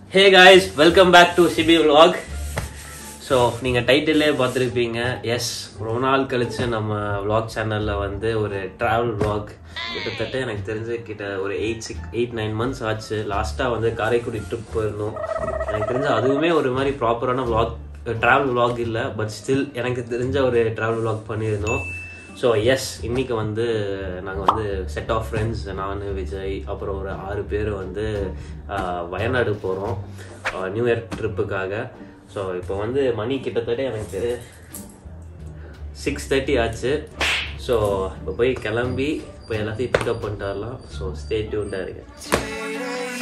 hey guys welcome back to Sibi vlog so நீங்கள் டைட்டிலே பார்த்துருப்பீங்க எஸ் ரொம்ப நாள் கழிச்சு நம்ம vlog சேனலில் வந்து ஒரு ட்ராவல் vlog கிட்டத்தட்ட எனக்கு தெரிஞ்சு கிட்ட ஒரு eight six eight nine months ஆச்சு லாஸ்ட்டாக வந்து காரைக்குடி ட்ரிப் போயிருந்தோம் எனக்கு தெரிஞ்சு அதுவுமே ஒரு மாதிரி ப்ராப்பரான vlog ட்ராவல் vlog இல்லை பட் ஸ்டில் எனக்கு தெரிஞ்ச ஒரு ட்ராவல் vlog பண்ணியிருந்தோம் ஸோ எஸ் இன்னைக்கு வந்து நாங்கள் வந்து செட் ஆஃப் ஃப்ரெண்ட்ஸ் நான் விஜய் அப்புறம் ஒரு ஆறு பேர் வந்து ஆஹ், வயநாடு போகிறோம் நியூ இயர் ட்ரிப்புக்காக ஸோ இப்போ வந்து மணி கிட்டத்தட்ட எனக்கு சிக்ஸ் தேர்ட்டி ஆச்சு ஸோ இப்போ போய் கிளம்பி இப்போ எல்லாத்தையும் பிக்கப் பண்ணிட்டு வரலாம் ஸோ ஸ்டே டியூண்டாக இருக்கேன்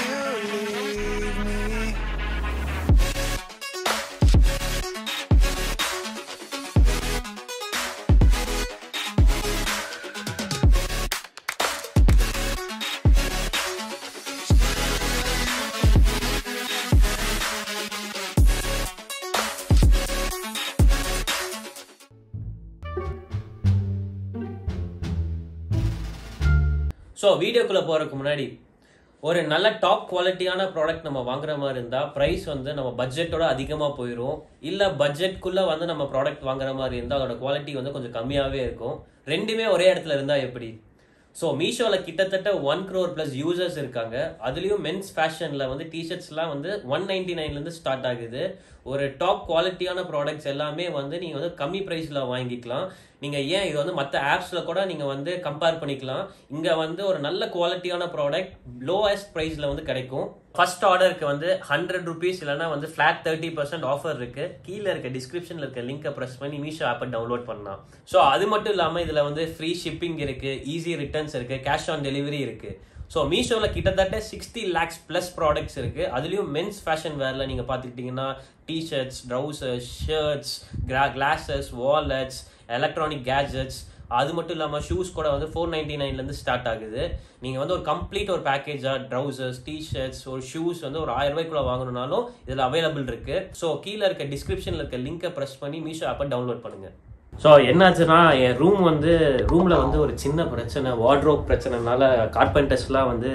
ஸோ வீடியோக்குள்ளே போகிறதுக்கு முன்னாடி ஒரு நல்ல டாப் குவாலிட்டியான ப்ராடக்ட் நம்ம வாங்குற மாதிரி இருந்தால் ப்ரைஸ் வந்து நம்ம பட்ஜெட்டோட அதிகமாக போயிடும் இல்லை பட்ஜெட்குள்ளே வந்து நம்ம ப்ராடக்ட் வாங்குற மாதிரி இருந்தால் அதோட குவாலிட்டி வந்து கொஞ்சம் கம்மியாகவே இருக்கும் ரெண்டுமே ஒரே இடத்துல இருந்தால் எப்படி ஸோ மீஷோவில் கிட்டத்தட்ட ஒன் க்ரோர் ப்ளஸ் யூசர்ஸ் இருக்காங்க அதுலேயும் மென்ஸ் ஃபேஷனில் வந்து டிஷர்ட்ஸ்லாம் வந்து ஒன் நைன்டி நைன்லேருந்து ஸ்டார்ட் ஆகுது ஒரு டாப் குவாலிட்டியான ப்ராடக்ட்ஸ் எல்லாமே வந்து நீங்கள் வந்து கம்மி ப்ரைஸில் வாங்கிக்கலாம் நீங்கள் ஏன் இது வந்து மற்ற ஆப்ஸில் கூட நீங்கள் வந்து கம்பேர் பண்ணிக்கலாம் இங்கே வந்து ஒரு நல்ல குவாலிட்டியான ப்ராடக்ட் லோவஸ்ட் ப்ரைஸில் வந்து கிடைக்கும் ஃபர்ஸ்ட் ஆர்டருக்கு வந்து ஹண்ட்ரட் ருபீஸ் இல்லைனா வந்து ஃபிளாட் தேர்ட்டி பர்சன்ட் ஆஃபர் இருக்கு கீழே இருக்க டிஸ்கிரிப்ஷனில் இருக்க லிங்கை ப்ரெஸ் பண்ணி மீஷோ ஆப்பை டவுன்லோட் பண்ணலாம் ஸோ அது மட்டும் இல்லாமல் இதில் வந்து ஃப்ரீ ஷிப்பிங் இருக்கு ஈஸி ரிட்டர்ன்ஸ் இருக்கு கேஷ் ஆன் டெலிவரி இருக்கு ஸோ மீஷோவில் கிட்டத்தட்ட சிக்ஸ்டி லேக்ஸ் ப்ளஸ் ப்ராடக்ட்ஸ் இருக்கு அதுலேயும் மென்ஸ் ஃபேஷன் வேரில் நீங்கள் பார்த்துக்கிட்டிங்கன்னா டிஷர்ட்ஸ் ட்ரௌசர்ஸ் ஷர்ட்ஸ் கிரா கிளாஸஸ் வாலெட்ஸ் எலக்ட்ரானிக் கேஜெட்ஸ் அது மட்டும் இல்லாமல் ஷூஸ் கூட வந்து ஃபோர் நைன்டி நைன்லேருந்து ஸ்டார்ட் ஆகுது நீங்கள் வந்து ஒரு கம்ப்ளீட் ஒரு பேக்கேஜாக ட்ரௌசர்ஸ் டிஷர்ட்ஸ் ஒரு ஷூஸ் வந்து ஒரு ஆயிரம் ரூபாய்க்குள்ள வாங்கணும்னாலும் இதில் அவைலபிள் இருக்கு ஸோ கீழே இருக்க டிஸ்கிரிப்ஷனில் இருக்க லிங்கை ப்ரெஸ் பண்ணி மீஷோ ஆப்பை டவுன்லோட் பண்ணுங்க ஸோ என்னாச்சுன்னா என் ரூம் வந்து ரூமில் வந்து ஒரு சின்ன பிரச்சனை வார்ட்ரோப் பிரச்சனைனால கார்பெண்டர்ஸ்லாம் வந்து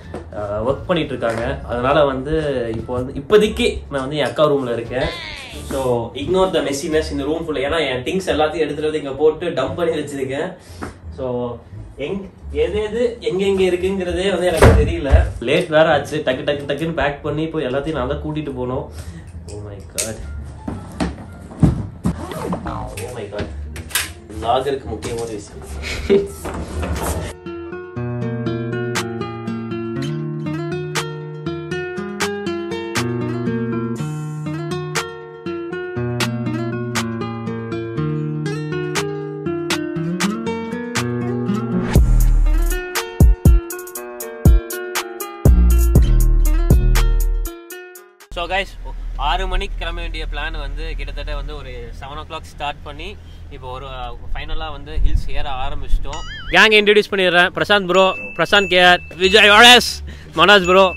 ஒர்க் பண்ணிட்டு இருக்காங்க அதனால வந்து இப்போ வந்து இப்போதைக்கு நான் வந்து என் அக்கா ரூமில் இருக்கேன் ஸோ இக்னோர் த மெஸ்ஸினஸ் இந்த ரூம் ஃபுல்லாக ஏன்னா என் திங்ஸ் எல்லாத்தையும் எடுத்துட்டு வந்து இங்கே போட்டு டம்ப் பண்ணி வச்சிருக்கேன் ஸோ எங் எது எது எங்கெங்க இருக்குங்கிறதே வந்து எனக்கு தெரியல லேட் வேற ஆச்சு டக்கு டக்கு டக்குன்னு பேக் பண்ணி இப்போ எல்லாத்தையும் நான் தான் கூட்டிட்டு போனோம் oh my god oh my god லாகருக்கு முக்கியமான விஷயம் ஸோ கைஸ் ஆறு மணிக்கு கிளம்ப வேண்டிய பிளான் வந்து கிட்டத்தட்ட வந்து ஒரு செவன் ஓ கிளாக் ஸ்டார்ட் பண்ணி இப்போ ஒரு ஃபைனலாக வந்து ஹில்ஸ் ஏற ஆரம்பிச்சிட்டோம் கேங் இன்ட்ரடியூஸ் பண்ணிடுறேன் பிரசாந்த் ப்ரோ பிரசாந்த் கேஆர் விஜய் வாழஸ் Manoj bro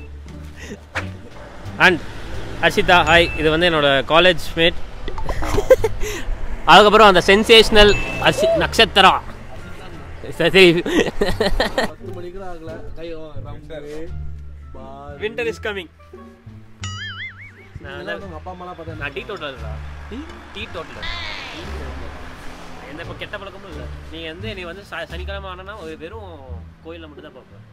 and Harshitha hi இது வந்து என்னோட காலேஜ் மேட் அதுக்கப்புறம் அந்த சென்சேஷனல் ஹர்ஷி நக்ஷத்ரா சரி பத்து மணிக்கு கூட ஆகல கை ரம்பு பால் வின்டர் இஸ் கமிங் நான் வந்து உங்க அப்பா அம்மாலாம் பார்த்தா நான் டீ டோட்டலா டீ டீ டோட்டலர் எந்த இப்போ கெட்ட பழக்கமும் இல்லை நீ வந்து நீ வந்து ச- சனிக்கிழமை ஆனா ஒரு வெறும் கோயிலில் மட்டும் தான் பார்ப்பேன்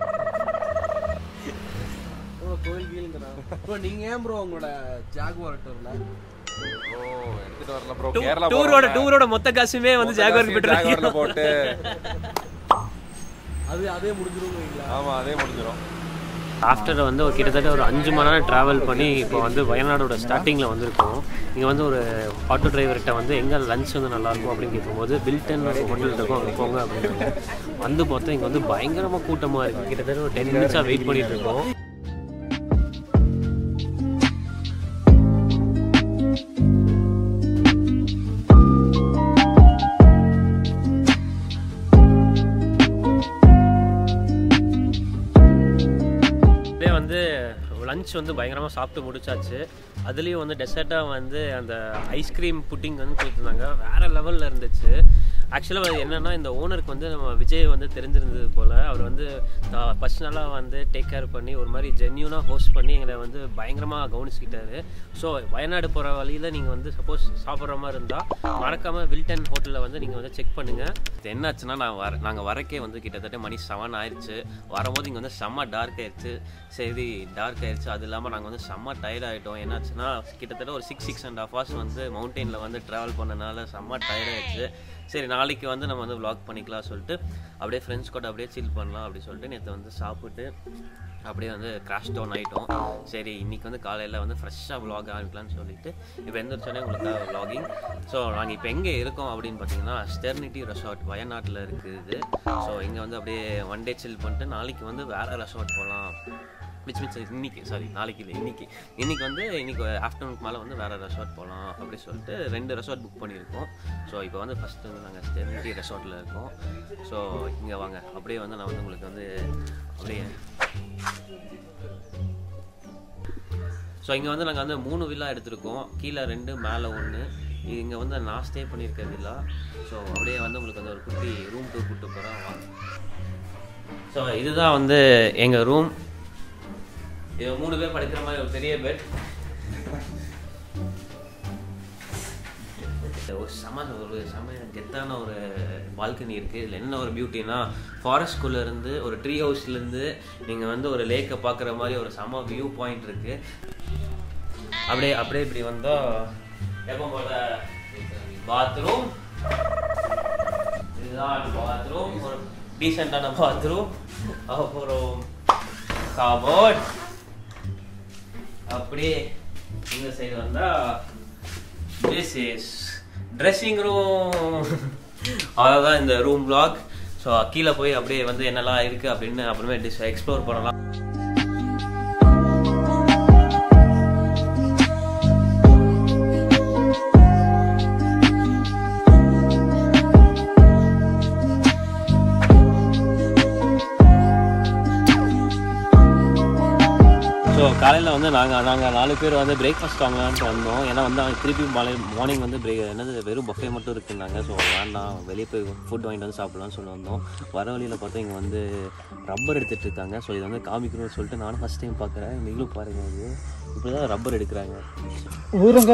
ப்ரோ கோயில் கீழுங்கிறா ப்ரோ நீங்க ஏன் ப்ரோ உங்களோட ஜாகுவார் டூர்ல ஓ எடுத்துட்டு வரல ப்ரோ கேரளா டூரோட டூரோட மொத்த காசுமே வந்து ஜாகுவார் ஜாகுவார்ல பெட்ரோல் போட்டு அது அதே முடிஞ்சிரும் வைங்களா ஆமா அதே முடிஞ்சிரும் ஆஃப்டர் வந்து ஒரு கிட்டத்தட்ட ஒரு அஞ்சு மணி நேரம் ட்ராவல் பண்ணி இப்போ வந்து வயநாடோட ஸ்டார்டிங்கில் வந்திருக்கோம் இங்கே வந்து ஒரு ஆட்டோ டிரைவர்கிட்ட வந்து எங்கே லஞ்ச் வந்து நல்லாயிருக்கும் அப்படின்னு கேட்கும்போது பில்டன் ஒரு ஹோட்டல் இருக்கும் அங்கே போங்க அப்படின்னு வந்து பார்த்தோம் இங்கே வந்து பயங்கரமாக கூட்டமாக இருக்குது கிட்டத்தட்ட ஒரு டென் மினிட்ஸாக வெயிட் பண்ணிட்டு இருக்கோம் இதே வந்து லஞ்ச் வந்து பயங்கரமாக சாப்பிட்டு முடிச்சாச்சு அதுலேயும் வந்து டெசர்ட்டாக வந்து அந்த ஐஸ்கிரீம் புட்டிங் வந்து கொடுத்துருந்தாங்க வேறு லெவலில் இருந்துச்சு ஆக்சுவலாக என்னென்னா இந்த ஓனருக்கு வந்து நம்ம விஜய் வந்து தெரிஞ்சிருந்தது போல் அவர் வந்து பர்சனலாக வந்து டேக் கேர் பண்ணி ஒரு மாதிரி ஜென்யூனாக ஹோஸ்ட் பண்ணி எங்களை வந்து பயங்கரமாக கவனிச்சுக்கிட்டாரு ஸோ வயநாடு போகிற வழியில் நீங்கள் வந்து சப்போஸ் சாப்பிட்ற மாதிரி இருந்தால் மறக்காமல் வில்டன் ஹோட்டலில் வந்து நீங்கள் வந்து செக் பண்ணுங்கள் இது என்னாச்சுன்னா நான் வர நாங்கள் வரக்கே வந்து கிட்டத்தட்ட மணி செவன் ஆயிடுச்சு வரும்போது இங்கே வந்து செம்ம டார்க் ஆயிடுச்சு சரி டார்க் ஆயிடுச்சு அது இல்லாமல் நாங்கள் வந்து செம்ம டயர்ட் ஆகிட்டோம் என்னாச்சுன்னா கிட்டத்தட்ட ஒரு six six and half hours வந்து மவுண்டெயினில் வந்து ட்ராவல் பண்ணனால செம்ம டயர்ட் ஆயிடுச்சு சரி நாளைக்கு வந்து நம்ம வந்து vlog பண்ணிக்கலாம் சொல்லிட்டு அப்படியே ஃப்ரெண்ட்ஸ் கூட அப்படியே சில் பண்ணலாம் அப்படி சொல்லிட்டு நேற்று வந்து சாப்பிட்டு அப்படியே வந்து கிராஷ் டவுன் ஆகிட்டோம் சரி இன்னைக்கு வந்து காலையில் வந்து ஃப்ரெஷ்ஷாக vlog ஆரம்பிக்கலாம்னு சொல்லிட்டு இப்போ எந்திரிச்சோடனே உங்களுக்காக vlogging ஸோ நாங்கள் இப்போ எங்கே இருக்கோம் அப்படின்னு பார்த்தீங்கன்னா ஸ்டெர்னிட்டி ரெசார்ட் வயநாட்டில் இருக்குது ஸோ இங்கே வந்து அப்படியே ஒன் டே சில் பண்ணிட்டு நாளைக்கு வந்து வேறு ரெசார்ட் போகலாம் மிச் மிச் இன்னைக்கு சாரி நாளைக்கு இல்லை இன்னைக்கு இன்னைக்கு வந்து இன்னைக்கு ஆஃப்டர்நூனுக்கு மேலே வந்து வேறு ரெசார்ட் போகலாம் அப்படி சொல்லிட்டு ரெண்டு ரெசார்ட் புக் பண்ணியிருக்கோம் ஸோ இப்போ வந்து ஃபஸ்ட்டு வந்து நாங்கள் ஸ்டெர்னிட்டி ரெசார்ட்டில் இருக்கோம் ஸோ இங்கே வாங்க அப்படியே வந்து நான் வந்து உங்களுக்கு வந்து அப்படியே ஸோ இங்கே வந்து நாங்கள் வந்து மூணு வில்லா எடுத்திருக்கோம் கீழே ரெண்டு மேலே ஒன்று இங்கே வந்து நான் ஸ்டே பண்ணியிருக்க வில்லா ஸோ அப்படியே வந்து உங்களுக்கு வந்து ஒரு குட்டி ரூம் டூர் கூப்பிட்டு போகிறோம் வாங்க ஸோ இதுதான் வந்து எங்கள் ரூம் இது மூணு பேர் படுக்கிற மாதிரி ஒரு பெரிய பெட் ஒரு செம ஒரு செம கெத்தான ஒரு பால்கனி இருக்குது இதில் என்ன ஒரு பியூட்டினா ஃபாரஸ்ட்குள்ளே இருந்து ஒரு ட்ரீ ஹவுஸ்லேருந்து நீங்கள் வந்து ஒரு லேக்கை பார்க்குற மாதிரி ஒரு செம வியூ பாயிண்ட் இருக்குது அப்படியே அப்படியே இப்படி வந்தால் எப்போ போல பாத்ரூம் இதுதான் பாத்ரூம் ஒரு டீசெண்டான பாத்ரூம் அப்புறம் கபோர்ட் அப்படியே இந்த சைடு வந்தா திஸ் இஸ் ட்ரெஸ்ஸிங் ரூம் அவ்வளோதான் இந்த ரூம் பிளாக் ஸோ கீழே போய் அப்படியே வந்து என்னெல்லாம் இருக்குது அப்படின்னு அப்புறமே டிஸ் எக்ஸ்ப்ளோர் பண்ணலாம் ஸோ காலையில் வந்து நாங்கள் நாங்கள் நாலு பேர் வந்து பிரேக்ஃபாஸ்ட் வாங்கலான்ட்டு வந்தோம் ஏன்னா வந்து அவங்க திருப்பி மாலை மார்னிங் வந்து பிரே என்னது வெறும் பஃபே மட்டும் இருக்குன்னாங்க ஸோ வேண்டாம் வெளியே போய் ஃபுட் வாங்கிட்டு வந்து சாப்பிடலாம்னு சொல்லி வந்தோம் வர வழியில் பார்த்தா இங்கே வந்து ரப்பர் எடுத்துகிட்டு இருக்காங்க ஸோ இதை வந்து காமிக்கணும்னு சொல்லிட்டு நானும் ஃபஸ்ட் டைம் பார்க்குறேன் நீங்களும் பாருங்க அது இப்படி தான் ரப்பர் எடுக்கிறாங்க ಊರಂಗ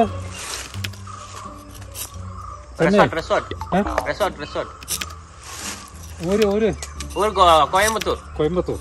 ரெசார்ட் ரெசார்ட் ரெசார்ட் ரெசார்ட் ಊರಿ ಊರಿ ஊர் கோயம்புத்தூர் ಕೊಯಂಬತ್ತೂರು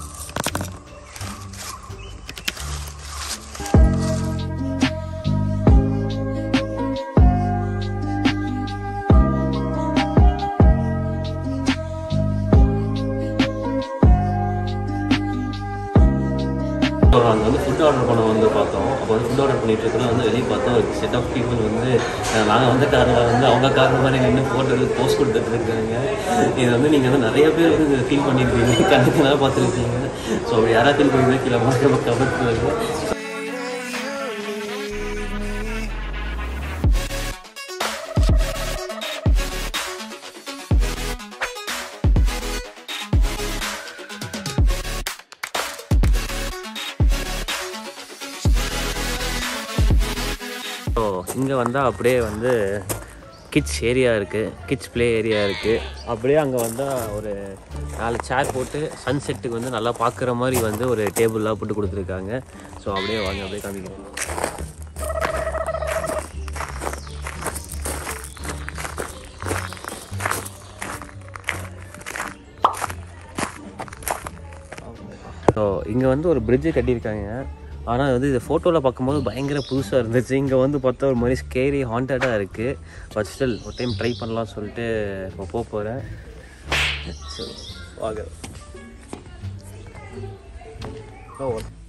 அங்கே வந்து ஃபுட் ஆர்டர் பண்ண வந்து பார்த்தோம் அப்போ வந்து ஃபுட் ஆர்டர் பண்ணிட்டு இருக்கிறது வந்து வெளியே பார்த்தோம் ஒரு செட் ஆஃப் பீப்புள் வந்து நாங்கள் வந்த காரில் வந்து அவங்க கார் மாதிரி நின்று ஃபோட்டோ போஸ்ட் கொடுத்துட்டு இருக்காங்க இது வந்து நீங்கள் வந்து நிறைய பேர் வந்து ஃபீல் பண்ணியிருக்கீங்க கண்ணுக்கு நல்லா பார்த்துருக்கீங்க ஸோ அப்படி யாராவது ஃபீல் பண்ணி கீழே மாற்ற கமெண்ட் ஸோ இங்கே வந்தால் அப்படியே வந்து கிட்ஸ் ஏரியா இருக்குது கிட்ஸ் ப்ளே ஏரியா இருக்குது அப்படியே அங்கே வந்தால் ஒரு நாலு சேர் போட்டு சன்செட்டுக்கு வந்து நல்லா பார்க்குற மாதிரி வந்து ஒரு டேபிள்லாம் போட்டு கொடுத்துருக்காங்க ஸோ அப்படியே வாங்க அப்படியே காமிக்கிறேன் ஸோ இங்கே வந்து ஒரு bridge கட்டியிருக்காங்க ஆனால் வந்து இது ஃபோட்டோவில் பார்க்கும்போது பயங்கர புதுசாக இருந்துச்சு இங்கே வந்து பார்த்தா ஒரு மாதிரி ஸ்கேரி ஹாண்டடாக இருக்குது பட் ஸ்டில் ஒரு டைம் ட்ரை பண்ணலாம் சொல்லிட்டு இப்போ போக போகிறேன் ஸோ வாங்க ஓ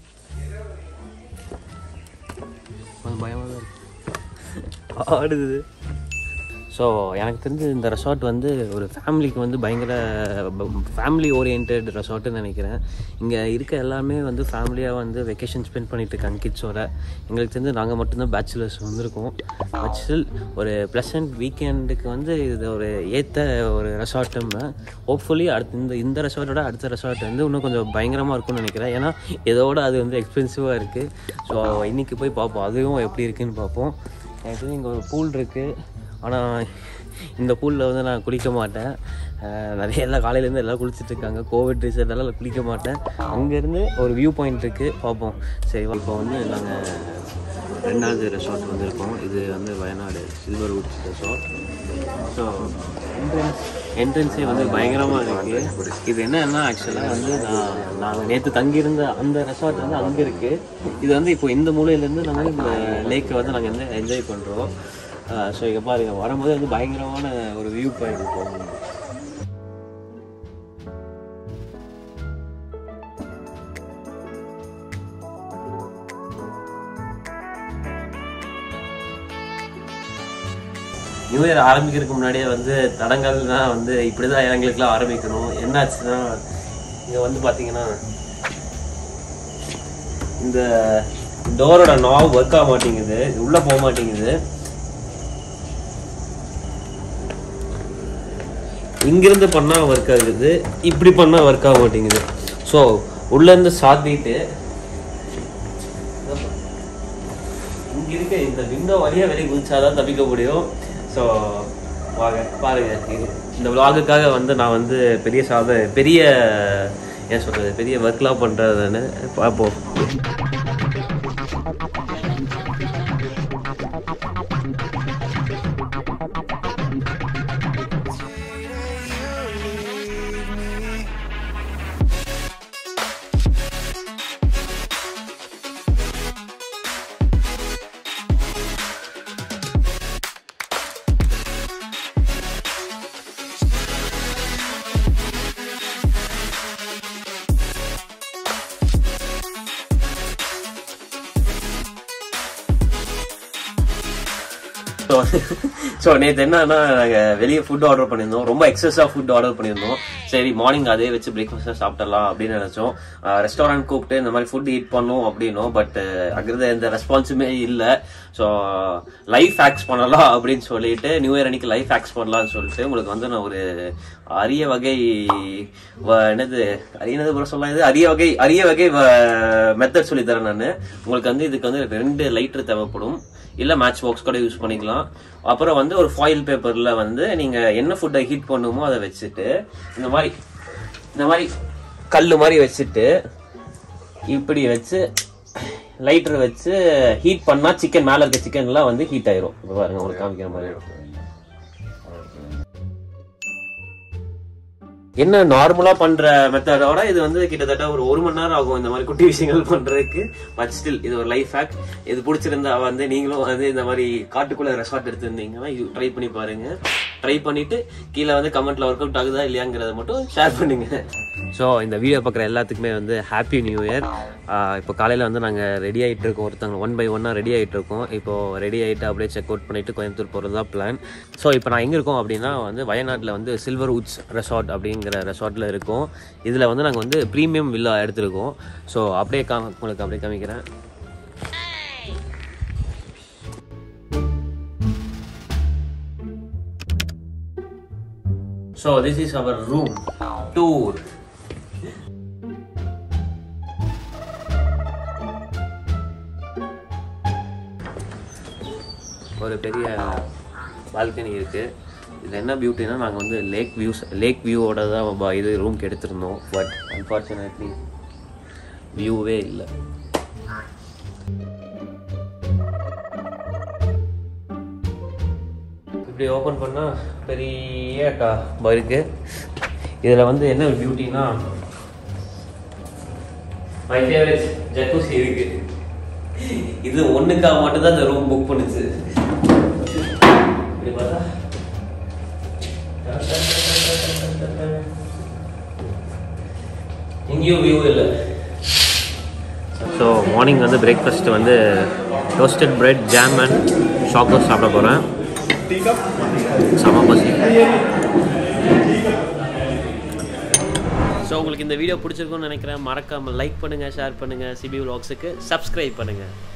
கொஞ்சம் பயமாக தான் இருக்கு ஆடுது ஸோ எனக்கு தெரிஞ்சு இந்த ரெசார்ட் வந்து ஒரு ஃபேமிலிக்கு வந்து பயங்கர ஃபேமிலி ஓரியன்ட் ரெசார்ட்டுன்னு நினைக்கிறேன் இங்கே இருக்க எல்லாமே வந்து ஃபேமிலியாக வந்து வெக்கேஷன் ஸ்பெண்ட் பண்ணிட்டு இருக்காங்க கிட்ஸோட எங்களுக்கு தெரிஞ்சு நாங்கள் மட்டும்தான் பேச்சுலர்ஸ் வந்திருக்கோம் பட் ஸ்டில் ஒரு ப்ளசன்ட் வீக்கெண்டுக்கு வந்து இது ஒரு ஏற்ற ஒரு ரெசார்ட்டும்ப ஹோப்ஃபுல்லி அடுத்த இந்த இந்த ரெசார்ட்டோட அடுத்த ரெசார்ட் வந்து இன்னும் கொஞ்சம் பயங்கரமாக இருக்கும்னு நினைக்கிறேன் ஏன்னா இதோட அது வந்து எக்ஸ்பென்சிவாக இருக்குது ஸோ இன்றைக்கி போய் பார்ப்போம் அதுவும் எப்படி இருக்குன்னு பார்ப்போம் எனக்கு தெரிஞ்சு இங்கே ஒரு பூல் இருக்குது ஆனால் இந்த பூலில் வந்து நான் குளிக்க மாட்டேன் அஹ் நிறைய எல்லாம் காலையிலேருந்து எல்லாம் குளிச்சுட்டு இருக்காங்க கோவிட் ரிசல்ட்டெல்லாம் குளிக்க மாட்டேன் அங்கேருந்து ஒரு வியூ பாயிண்ட் இருக்குது பார்ப்போம் சரி இப்போ வந்து நாங்கள் ரெண்டாவது ரெசார்ட் வந்திருக்கோம் இது வந்து Wayanad silver woods resort so entrance என்ட்ரன்ஸே வந்து பயங்கரமாக இருக்குது இது என்னன்னா ஆக்சுவலாக வந்து நான் நாங்கள் நேற்று தங்கியிருந்த அந்த ரெசார்ட் வந்து அங்கே இருக்குது இது வந்து இப்போ இந்த மூலையிலேருந்து நாங்கள் இந்த லேக்கை வந்து நாங்கள் வந்து என்ஜாய் பண்ணுறோம் ஸோ இங்கே பாருங்க வரும்போது வந்து பயங்கரமான ஒரு வியூ பாயிண்ட் இருக்கும் நியூ இயர் ஆரம்பிக்கிறதுக்கு முன்னாடியே வந்து தடங்கள் தான் வந்து இப்படி தான் எங்களுக்குலாம் ஆரம்பிக்கணும் என்னாச்சுன்னா இங்கே வந்து பார்த்தீங்கன்னா இந்த டோரோட நாவ் ஒர்க் ஆக மாட்டேங்குது உள்ளே போக மாட்டேங்குது இங்கிருந்து பண்ணா ஒர்க் ஆகுது இப்படி பண்ணா ஒர்க் ஆக மாட்டேங்குது ஸோ உள்ளேருந்து சாத்திட்டு இங்க இருக்க இந்த விண்டோ வழியா வெளியே குதிச்சாதான் தப்பிக்க முடியும் ஸோ வாங்க பாருங்க இது இந்த விலாகுக்காக வந்து நான் வந்து பெரிய சாத பெரிய ஏன் சொல்றது பெரிய ஒர்க்லாம் பண்றதுன்னு பார்ப்போம் ஸோ ஸோ நேற்று என்னன்னா நாங்கள் வெளியே ஃபுட் ஆர்டர் பண்ணியிருந்தோம் ரொம்ப எக்ஸஸாக ஃபுட் ஆர்டர் பண்ணியிருந்தோம் சரி மார்னிங் அதே வச்சு பிரேக்ஃபாஸ்ட்டாக சாப்பிடலாம் அப்படின்னு நினச்சோம் ரெஸ்டாரண்ட் கூப்பிட்டு இந்த மாதிரி ஃபுட் ஈட் பண்ணோம் அப்படின்னோம் பட் அங்கிருந்த எந்த ரெஸ்பான்ஸுமே இல்லை ஸோ லைஃப் ஹேக்ஸ் பண்ணலாம் அப்படின்னு சொல்லிட்டு நியூ இயர் அன்னைக்கு லைஃப் ஹேக்ஸ் பண்ணலாம்னு சொல்லிட்டு உங்களுக்கு வந்து நான் ஒரு அரிய வகை வ- என்னது என்னது bro சொல்லலாம் இது அரிய வகை அரிய வகை மெத்தட் சொல்லி தரேன் நான் உங்களுக்கு வந்து இதுக்கு வந்து ரெண்டு லைட்டர் தேவைப்படும் இல்ல மேட்ச் பாக்ஸ் கூட யூஸ் பண்ணிக்கலாம் அப்புறம் வந்து ஒரு ஃபாயில் பேப்பர்ல வந்து நீங்க என்ன ஃபுட்டை ஹீட் பண்ணுமோ அதை வச்சுட்டு இந்த மாதிரி இந்த மாதிரி கல்லு மாதிரி வச்சுட்டு இப்படி வச்சு லைட்டர் வச்சு ஹீட் பண்ணா சிக்கன் மேல இருக்க சிக்கன்லாம் வந்து ஹீட் ஆயிரும் இப்ப பாருங்க உங்களுக்கு காமிக்கிற மாதிரி என்ன நார்மலா பண்ற மெத்தடோட இது வந்து கிட்டத்தட்ட ஒரு ஒரு மணி நேரம் ஆகும் இந்த மாதிரி குட்டி விஷயங்கள் பண்றதுக்கு பட் ஸ்டில் இது ஒரு லைஃப் ஹேக் இது பிடிச்சிருந்தா வந்து நீங்களும் வந்து இந்த மாதிரி காட்டுக்குள்ள ரெசார்ட் எடுத்திருந்தீங்கன்னா ட்ரை பண்ணி பாருங்க ட்ரை பண்ணிட்டு கீழே வந்து கமெண்ட்ல ஒர்க் அவுட் ஆகுதா இல்லையாங்கிறத மட்டும் ஷேர் பண்ணுங்க ஸோ இந்த வீடியோ பார்க்குற எல்லாத்துக்குமே வந்து ஹாப்பி நியூ இயர் இப்போ காலையில் வந்து நாங்கள் ரெடி ஆகிட்டு இருக்கோம் ஒருத்தவங்க ஒன் பை ஒன்னாக ரெடி ஆகிட்டு இருக்கோம் இப்போ ரெடி ஆகிட்டு அப்படியே செக் அவுட் பண்ணிட்டு கோயம்புத்தூர் போகிறது தான் பிளான் ஸோ இப்போ நான் எங்கே இருக்கோம் அப்படின்னா வந்து வயநாட்டில் வந்து சில்வர் உட்ஸ் ரெசார்ட் அப்படிங்கிற ரெசார்ட்டில் இருக்கோம் இதில் வந்து நாங்கள் வந்து ப்ரீமியம் வில்லா எடுத்திருக்கோம் ஸோ அப்படியே காம உங்களுக்கு அப்படியே காமிக்கிறேன் so this is our room tour ஒரு பெரிய பால்கனி இருக்கு இது என்ன பியூட்டினா நாங்கள் வந்து லேக் வியூஸ் லேக் வியூவோட தான் ப- இது ரூம்க்கு எடுத்திருந்தோம் பட் அன்ஃபார்ச்சுனேட்லி வியூவே இல்லை இப்படி ஓப்பன் பண்ணால் பெரிய கா இருக்கு இதில் வந்து என்ன ஒரு பியூட்டினா மை ஃபேவரட் ஜக்கூசி இருக்கு இது ஒண்ணுக்காக மட்டும் தான் இந்த ரூம் புக் பண்ணுச்சு இப்படி பார்த்தா எங்கேயும் வியூ இல்லை ஸோ மார்னிங் வந்து பிரேக்ஃபாஸ்ட் வந்து toasted bread jam and chocos சாப்பிட போகிறேன் செம பசி ஸோ உங்களுக்கு இந்த வீடியோ பிடிச்சிருக்கும்னு நினைக்கிறேன் மறக்காமல் லைக் பண்ணுங்கள் ஷேர் பண்ணுங்கள் சிபி vlogs-க்கு சப்ஸ்கிரைப் பண்ணுங்கள்